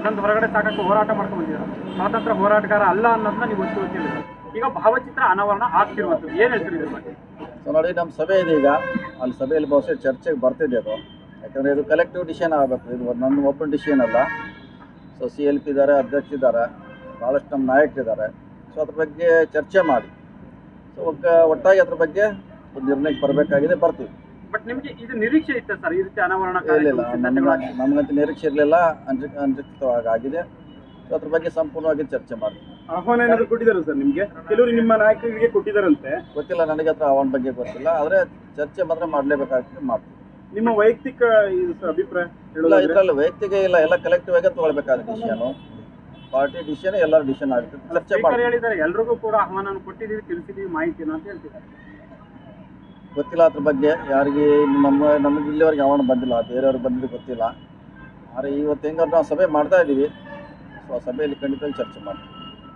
ತಂದು ಹೊರಗಡೆ ಸಾಕಕ್ಕೆ ಹೋರಾಟ ಮಾಡ್ಕೊಂಡು ಬಂದಿದ್ದಾರೆ ಸ್ವಾತಂತ್ರ್ಯ ಹೋರಾಟಗಾರ ಅಲ್ಲ ಅನ್ನೋದನ್ನ ನೀವು ಒತ್ತಿ ಒತ್ತಿ ಹೇಳಿದ್ರು. ಈಗ ಭಾವಚಿತ್ರ ಅನಾವರಣ ಆಗ್ತಿರುವಂಥದ್ದು ಏನ್ ಹೇಳ್ತೀರಿ ಇದ್ರ ಬಗ್ಗೆ ಸೊ ನೋಡಿ ನಮ್ಮ ಸಭೆ ಇದೆ ಈಗ ಅಲ್ಲಿ ಸಭೆಯಲ್ಲಿ ಬಹುಶಃ ಚರ್ಚೆಗೆ ಬರ್ತಿದೆ ಅದು ಯಾಕಂದರೆ ಇದು ಕಲೆಕ್ಟಿವ್ ಡಿಸಿಷನ್ ಆಗಬೇಕು ಇದು ನನ್ನ ಒಬ್ಬನ ಡಿಸಿಷನ್ ಅಲ್ಲ ಸೊ ಸಿ ಎಲ್ ಪಿ ಇದ್ದಾರೆ ಅಧ್ಯಕ್ಷ ಇದ್ದಾರೆ ಭಾಳಷ್ಟು ನಮ್ಮ ನಾಯಕರಿದ್ದಾರೆ ಸೊ ಅದ್ರ ಬಗ್ಗೆ ಚರ್ಚೆ ಮಾಡಿ ಸೊ ಒಕ್ಕ ಒಟ್ಟಾಗಿ ಅದ್ರ ಬಗ್ಗೆ ಒಂದು ನಿರ್ಣಯಕ್ಕೆ ಬರಬೇಕಾಗಿದೆ ಬರ್ತೀವಿ ಬಟ್ ನಿಮ್ಗೆ ಇದು ನಿರೀಕ್ಷೆ ಇತ್ತ ಸರ್ ಈ ರೀತಿ ಅನಾವರಣ ಇಲ್ಲ ಕಾರ್ಯಕ್ರಮ ನಮ್ಗೆ ಸಿದ್ಧತೆಗಳಾಗಿ? ನಮಗಂತೂ ನಿರೀಕ್ಷೆ ಇರಲಿಲ್ಲ ಅನ್ರಿ ಅನ್ರಿಕ್ತವಾಗಿ ಆಗಿದೆ ಸೊ ಅದ್ರ ಬಗ್ಗೆ ಸಂಪೂರ್ಣವಾಗಿ ಚರ್ಚೆ ಮಾಡಿ ಆಹ್ವಾನ ಏನಾದ್ರು ಕೊಟ್ಟಿದ್ದಾರೆ ಸರ್ ನಿಮ್ಗೆ ಕೆಲವರು ನಿಮ್ಮ ನಾಯಕರಿಗೆ ಕೊಟ್ಟಿದ್ದಾರಂತೆ ಗೊತ್ತಿಲ್ಲ ನನಗೆ ಹತ್ರ ಅವನ ಬಗ್ಗೆ ಗೊತ್ತಿಲ್ಲ ಆದರೆ ಚರ್ಚೆ ಮಾತ್ರ ಮಾಡಲೇಬೇಕಾಗ್ತದೆ ಮಾಡ್ತೀವಿ ನಿಮ್ಮ ವೈಯಕ್ತಿಕ ಇದು ಸರ್ ಅಭಿಪ್ರಾಯ ಇಲ್ಲ ಹೇಳೋದಾದ್ರೆ ಇದರಲ್ಲಿ ವೈಯಕ್ತಿಕ ಇಲ್ಲ ಎಲ್ಲ ಕಲೆಕ್ಟಿವ್ ಆಗಿ ತಗೊಳ್ಬೇಕಾದ ಡಿಸಿಷನು ಪಾರ್ಟಿ ಡಿಸಿಷನ್ ಎಲ್ಲರ ಡಿಸಿಷನ್ ಆಗುತ್ತೆ ಚರ್ಚೆ ಸ್ಪೀಕರ್ ಮಾಡಿ ಹೇಳಿದ್ದಾರೆ ಎಲ್ರಿಗೂ ಕೂಡ ಆಹ್ವಾನ ಕೊಟ್ಟಿದ್ದೀವಿ ತಿಳಿಸಿದೀವಿ ಮಾಹಿತಿನ ಅಂತ ಹೇಳ್ತಿದ್ದಾರೆ ಗೊತ್ತಿಲ್ಲ ಅದ್ರ ಬಗ್ಗೆ ಯಾರಿಗೆ ಇನ್ನು ನಮ್ಮ ನಮಗೆ ಇಲ್ಲಿವರೆಗೆ ಆಹ್ವಾನ ಬಂದಿಲ್ಲ ಬೇರೆಯವ್ರಿಗೆ ಬಂದಿದ್ದು ಗೊತ್ತಿಲ್ಲ ಆದರೆ ಇವತ್ತು ಹೆಂಗಾದ್ರು ನಾವು ಸಭೆ ಮಾಡ್ತಾ ಇದ್ದೀವಿ ಸೊ ಆ ಸಭೆಯಲ್ಲಿ ಖಂಡಿತವಾಗಿ ಚರ್ಚೆ ಮಾಡ್ತೀವಿ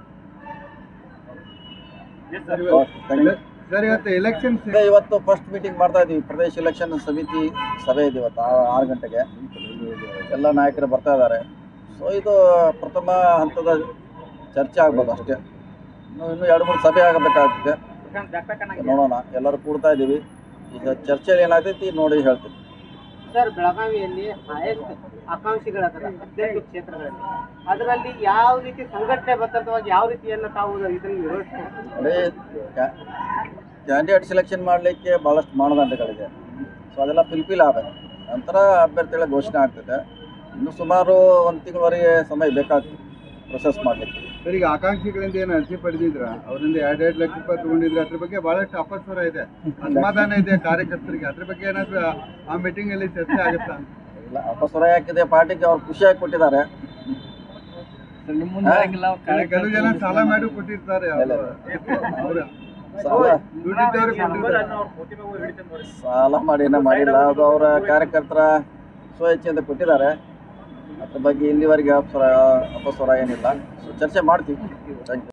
Yes, sir. Okay, thank you. Sir ಇವತ್ತು ಎಲೆಕ್ಷನ್ ಈಗ ಇವತ್ತು ಫಸ್ಟ್ ಮೀಟಿಂಗ್ ಮಾಡ್ತಾ ಇದ್ದೀವಿ ಪ್ರದೇಶ ಎಲೆಕ್ಷನ್ ಸಮಿತಿ ಸಭೆ ಇದೆ ಇವತ್ತು ಆ- ಆರು ಗಂಟೆಗೆ ಎಲ್ಲ ನಾಯಕರು ಬರ್ತಾ ಇದ್ದಾರೆ ಸೊ ಇದು ಪ್ರಥಮ ಹಂತದ ಚರ್ಚೆ ಆಗ್ಬೋದು ಅಷ್ಟೇ ಇನ್ನು ಇನ್ನೂ ಎರಡು ಮೂರು ಸಭೆ ಆಗಬೇಕಾಗ್ತದೆ ನೋಡೋಣ ಎಲ್ಲರೂ ಕೂಡ್ತಾ ಇದ್ದೀವಿ ಈಗ ಚರ್ಚೆಯಲ್ಲಿ ಏನಾಗ್ತೈತಿ ನೋಡಿ ಹೇಳ್ತೀವಿ ಸರ್ ಬೆಳಗಾವಿಯಲ್ಲಿ ಹೈಯೆಸ್ಟ್ ಆಕಾಂಕ್ಷಿಗಳದಾರ ಹದಿನೆಂಟು ಕ್ಷೇತ್ರಗಳಲ್ಲಿ ಅದರಲ್ಲಿ ಯಾವ ರೀತಿ ಸಂಘಟನೆ ಬದ್ಧವಾಗಿ ಯಾವ ರೀತಿಯನ್ನ ತಾವು ಇದನ್ನು ನಿರ್ವಹಿಸ್ತಾರೆ ನೋಡಿ ಕ್ಯಾಂಡಿಡೇಟ್ ಸೆಲೆಕ್ಷನ್ ಮಾಡಲಿಕ್ಕೆ ಭಾಳಷ್ಟು ಮಾನದಂಡಗಳಿದೆ ಸೊ ಅದೆಲ್ಲ ಫಿಲ್ಫಿಲ್ ಆಗಬೇಕು ನಂತರ ಅಭ್ಯರ್ಥಿಗಳ ಘೋಷಣೆ ಆಗ್ತದೆ ಇನ್ನು ಸುಮಾರು ಒಂದು ತಿಂಗಳವರೆಗೆ ಸಮಯ ಬೇಕಾಗ್ತದೆ ಪ್ರೊಸೆಸ್ ಮಾಡಲಿಕ್ಕೆ ಸರ್ ಈಗ ಆಕಾಂಕ್ಷಿಗಳಿಂದ ಏನು ಅರ್ಜಿ ಪಡೆದಿದ್ರ ಅವರಿಂದ ಎರಡ್ ಎರಡು ಲಕ್ಷ ರೂಪಾಯಿ ತಗೊಂಡಿದ್ರೆ ಅದ್ರ ಬಗ್ಗೆ ಬಹಳಷ್ಟು ಅಪಸ್ವರ ಇದೆ ಅಸಮಾಧಾನ ಇದೆ ಕಾರ್ಯಕರ್ತರಿಗೆ ಅದ್ರ ಬಗ್ಗೆ ಏನಾದ್ರು ಆ- ಆ ಮೀಟಿಂಗ್ ಅಲ್ಲಿ ಚರ್ಚೆ ಆಗುತ್ತಾ ಇಲ್ಲ ಅಪಸ್ವರ ಯಾಕಿದೆ ಪಾರ್ಟಿಗೆ ಅವ್ರು ಖುಷಿಯಾಗಿ ಕೊಟ್ಟಿದ್ದಾರೆ ಕೆಲವು ಜನ ಸಾಲ ಮಾಡಿ ಕೊಟ್ಟಿರ್ತಾರೆ ಇಲ್ಲ, ಅವ್ರು ಸಾಲ ದುಡ್ಡಿದ್ದವ್ರಿಗೆ ಕೊಟ್ಟಿರ್ತಾರೆ ಅವ್ರ ಪ್ರತಿಭೆ ಹಿಡಿತಂದು ನೋಡಿ. ಸಾಲ ಮಾಡಿ ಏನೋ ಮಾಡಿಲ್ಲ ಅದು ಅವರ ಕಾರ್ಯಕರ್ತರ ಸ್ವಇಚ್ಛೆಯಿಂದ ಕೊಟ್ಟಿದ್ದಾರೆ ಅದ್ರ ಬಗ್ಗೆ ಇಲ್ಲಿವರೆಗೆ ಅಪಸ್ವರ ಅಪಸ್ವರ ಏನಿಲ್ಲ ಸೊ ಚರ್ಚೆ ಮಾಡ್ತೀವಿ ಥ್ಯಾಂಕ್ ಯು